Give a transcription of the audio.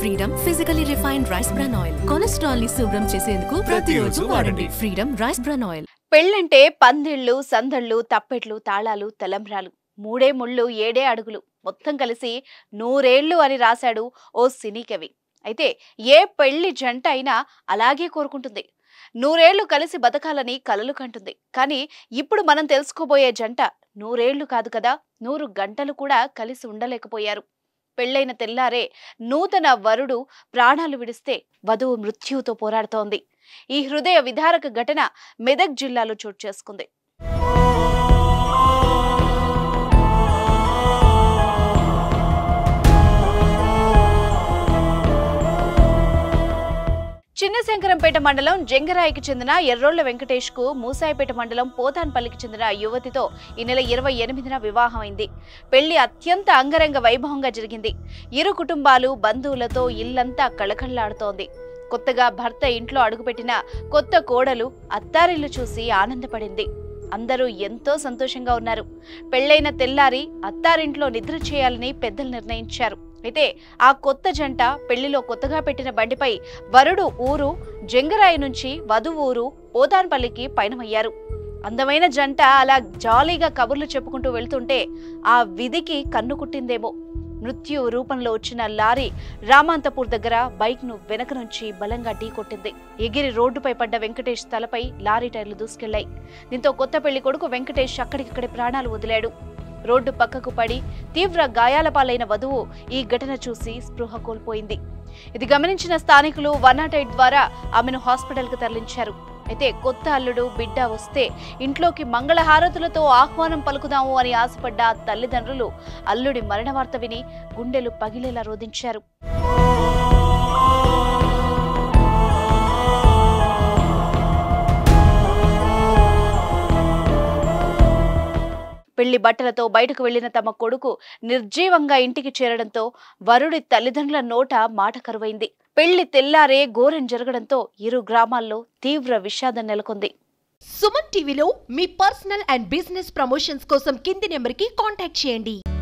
freedom physically refined rice bran oil cholesterol ని శుభ్రం చేసేందుకు ప్రతిరోజు వాడండి ఫ్రీడమ్ రైస్ బ్రాన్ ఆయిల్ పెళ్ళంటే పందిళ్ళు సందళ్ళు తప్పెట్లు తాళాలు తలంబ్రాలు మూడే ముళ్ళు ఏడే అడుగులు మొత్తం కలిసి నూరేళ్లు అని రాశాడు ఓ సినీ కవి అయితే ఏ పెళ్లి జంట అయినా అలాగే కోరుకుంటుంది నూరేళ్లు కలిసి బతకాలని కలలు కంటుంది కానీ ఇప్పుడు మనం తెలుసుకోబోయే జంట నూరేళ్లు కాదు కదా నూరు గంటలు కూడా కలిసి ఉండలేకపోయారు పెళ్ళైన తెల్లారే నూతన వరుడు ప్రాణాలు విడిస్తే వధువు మృత్యువుతో పోరాడుతోంది ఈ హృదయ విదారక ఘటన మెదక్ జిల్లాలో చోటు చేసుకుంది చిన్నశంకరంపేట మండలం జంగరాయికి చెందిన ఎర్రోళ్ల వెంకటేష్ కు మూసాయిపేట మండలం పోతాన్పల్లికి చెందిన యువతితో ఈ నెల ఇరవై ఎనిమిదిన వివాహం అయింది పెళ్లి అత్యంత అంగరంగ వైభవంగా జరిగింది ఇరు కుటుంబాలు బంధువులతో ఇల్లంతా కళకళలాడుతోంది కొత్తగా భర్త ఇంట్లో అడుగుపెట్టిన కొత్త కోడలు అత్తారిల్లు చూసి ఆనందపడింది అందరూ ఎంతో సంతోషంగా ఉన్నారు పెళ్లైన తెల్లారి అత్తారింట్లో నిద్ర చేయాలని పెద్దలు నిర్ణయించారు అయితే ఆ కొత్త జంట పెళ్లిలో కొత్తగా పెట్టిన బండిపై వరుడు ఊరు జంగరాయి నుంచి వధువు ఊరు పోతాన్పల్లికి పయనమయ్యారు అందమైన జంట అలా జాలీగా కబుర్లు చెప్పుకుంటూ వెళ్తుంటే ఆ విధికి కన్ను కుట్టిందేమో మృత్యు రూపంలో వచ్చిన లారీ రామాంతపూర్ దగ్గర బైక్ ను వెనక నుంచి బలంగా ఢీకొట్టింది ఎగిరి రోడ్డుపై పడ్డ వెంకటేష్ తలపై లారీ టైర్లు దూసుకెళ్లాయి దీంతో కొత్త పెళ్లి కొడుకు వెంకటేష్ అక్కడికక్కడే ప్రాణాలు వదిలాడు రోడ్డు పక్కకు పడి తీవ్ర గాయాల పాలైన వధువు ఈ ఘటన చూసి స్పృహ కోల్పోయింది ఇది గమనించిన స్థానికులు వన్ నాట్ ఎయిట్ ద్వారా ఆమెను హాస్పిటల్కు తరలించారు అయితే కొత్త అల్లుడు బిడ్డ వస్తే ఇంట్లోకి మంగళహారతులతో ఆహ్వానం పలుకుదాము అని ఆశపడ్డ ఆ తల్లిదండ్రులు అల్లుడి మరణ వార్త విని గుండెలు పగిలేలా రోధించారు పెళ్లి బట్టలతో బయటకు వెళ్లిన తమ కొడుకు నిర్జీవంగా ఇంటికి చేరడంతో వరుడి తల్లిదండ్రుల నోట మాట కరువైంది పెళ్లి తెల్లారే ఘోరం జరగడంతో ఇరు గ్రామాల్లో తీవ్ర విషాదం నెలకొంది సుమన్ టీవీలో మీ పర్సనల్ అండ్ బిజినెస్ ప్రమోషన్స్ కోసం కింది నెంబర్కి కాంటాక్ట్ చేయండి